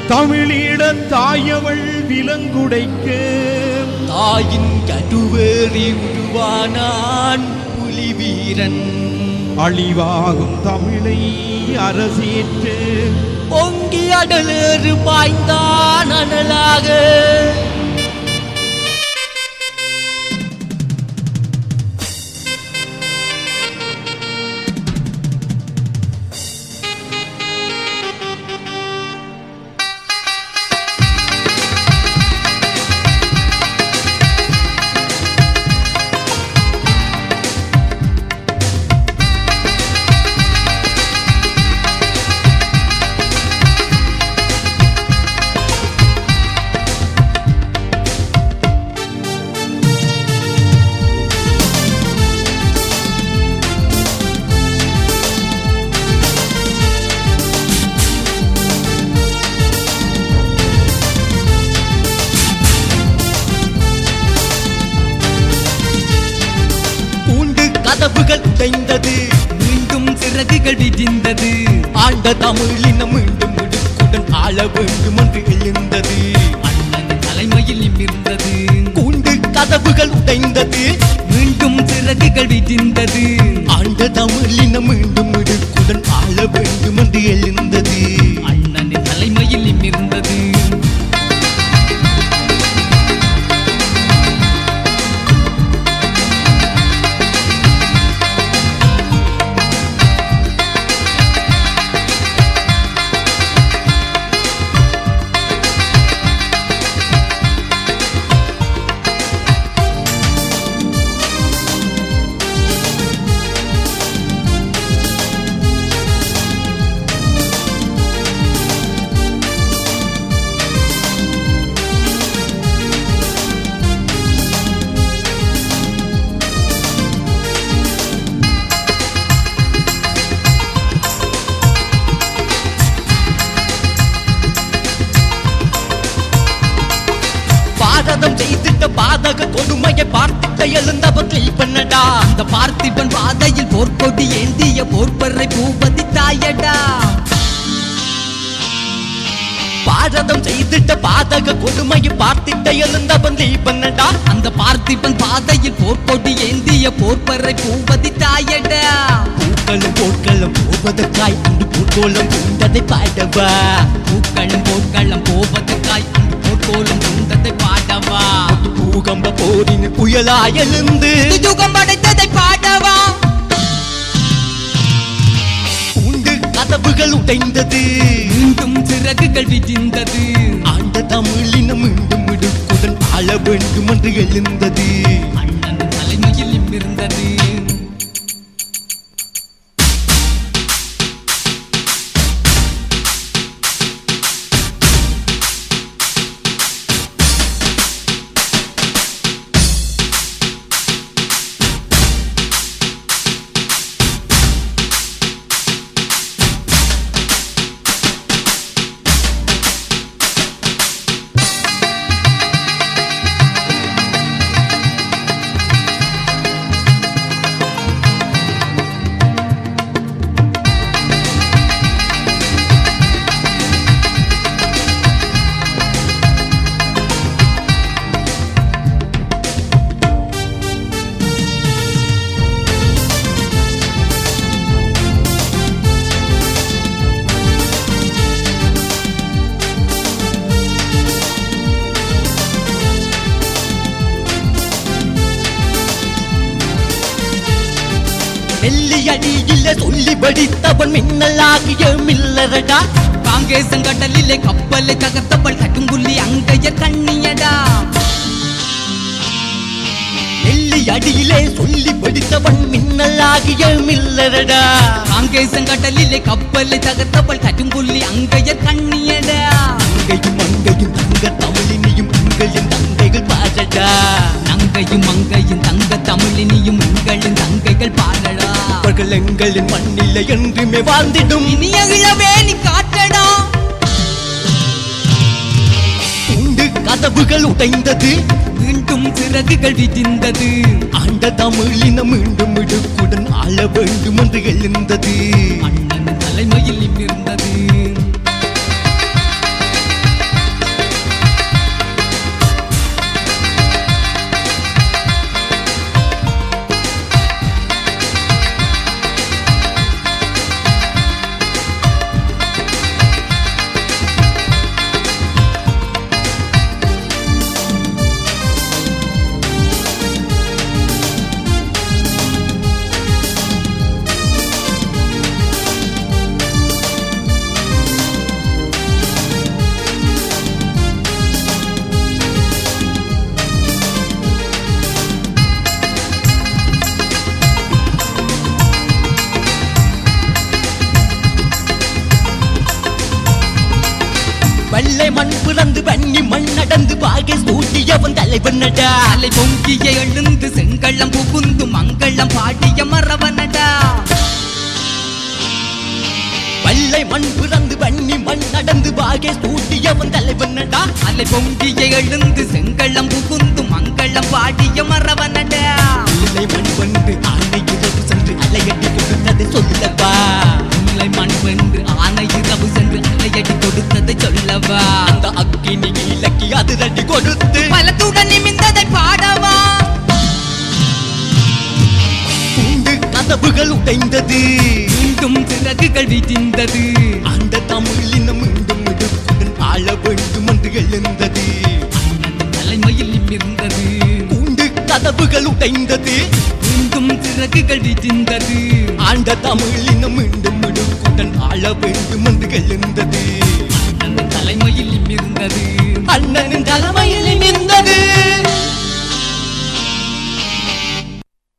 தமிழீழ தாயவள் விலங்குடைக்க தாயின் கடுவேறி உருவானான் புலி வீரன் அழிவாகும் தமிழை அரசேற்று பொங்கி அடலேறு பாய்ந்தான் அனலாக கூண்டு கதவுகள் உடைந்தது மீண்டும் சிறகுகள் விரிந்தது ஆண்ட தமிழினம் மீண்டும் முடுக்குடன் ஆள வேண்டும் என்று எழுந்தது அண்ணன் தலைமையில் நிமிர்ந்தது கூண்டு கதவுகள் உடைந்தது மீண்டும் சிறகுகள் விரிந்தது ஆண்ட தமிழினம் மீண்டும் முடுக்குடன் ஆள வேண்டும் என்று எழுந்தது அண்ணனின் தலைமையில் நிமிர்ந்தது பாரதம் செய்திட்ட பாதக கொடுமையை பார்த்திட்ட எழுந்தவன் பண்ணடா அந்த பார்த்திபன் பாதையில் போர்க்கொடி ஏந்திய போர்ப்பறை பூபதி தாயடா பாரதம் செய்திட்ட பாதக கொடுமையை பார்த்திட்ட எழுந்தவன் பண்ணடா அந்த பார்த்திபன் பாதையில் போர்க்கொடி ஏந்திய போர்ப்பறை பூபதி தாயடா பூக்களும் போர்களும் போவதற்காய் அன்று பூக்கோளம் பூண்டதை பாடவா பூக்களும் போர்களும் போவதற்காய் அன்று போர்க்கோளம் பூண்டதை பாடவா பூகம்ப போரின் புயலா எழுந்து யுகம் படைத்ததை பாடவா உண்டு கதவுகள் உடைந்தது மீண்டும் சிறகுகள் விரிந்தது ஆண்ட தமிழினம் மீண்டும் இடுக்குடன் ஆள வேண்டும் என்று எழுந்தது அண்ணன் தலைமையில் இருந்தது வெள்ளியடியில சொல்லி படித்தவன் மின்னலாகிய மில்லரடா காங்கேசன் கடலிலே கப்பலை தகர்த்தவள் கட்டுங்குள்ளி அங்கைய கண்ணியடா வெள்ளி அடியிலே சொல்லி படித்தவன் மின்னலாகிய மில்லரடா காங்கேசன் கடலிலே கப்பலை தகர்த்தவள் கட்டுங்குள்ளி அங்கைய கண்ணியடா அங்கையும் அங்கையும் தங்க தமிழினியும் உங்களின் தங்கைகள் பாடடா நங்கையும் அங்கையும் தங்க தமிழினியும் உங்களின் தங்கைகள் பாடடா அவர்கள் எங்களின் மண்ணில என்றுமே வாழ்ந்திடும் இனிய இளவேணி காட்டடா உண்டு கதவுகள் உடைந்தது மீண்டும் சிறகுகள் விதிந்தது ஆண்ட தமிழினம் மீண்டும் இடுக்குடன் ஆள வேண்டும் என்று எழுந்தது அண்ணன் தலைமையில் நிமிர்ந்தது வெள்ளை மண் பிறந்து வன்னி மண் நடந்து பாகை சூட்டியவன் தலைவன் நடா அலை பொங்கிய எழுந்து செங்கள்ளம் புகுந்து மங்களம் பாடிய மரவனடா வெள்ளை மண் பிறந்து வன்னி மண் நடந்து பாகை சூட்டியவன் தலைவன் நடா அலை பொங்கிய எழுந்து செங்கள்ளம் புகுந்து மங்களம் பாடிய மரவனடா வெள்ளை மண் வந்து ஆனை இரவு சென்று அலையட்டி கொடுத்ததை சொல்லவா முல்லை மண் வென்று ஆனை இரவு சென்று அலையடி கொடுத்ததை சொல்லவா அந்த அக்கினி இலக்கி அதிரடி கொடுத்து பலத்துடன் நிமிந்ததை பாடவா உண்டு கதவுகள் உடைந்தது மீண்டும் சிறகுகள் விதிந்தது அந்த தமிழினம் மீண்டும் இடுப்புடன் ஆள வேண்டும் என்று எழுந்தது அண்ணன் தலைமையில் நிமிர்ந்தது உண்டு கதவுகள் உடைந்தது மீண்டும் சிறகுகள் விதிந்தது ஆண்ட தமிழினம் மீண்டும் இடுப்புடன் ஆள வேண்டும் என்று எழுந்தது அண்ணன் தலைமையில் நிமிர்ந்தது அண்ணனின் தலைமையில் நிமிர்ந்த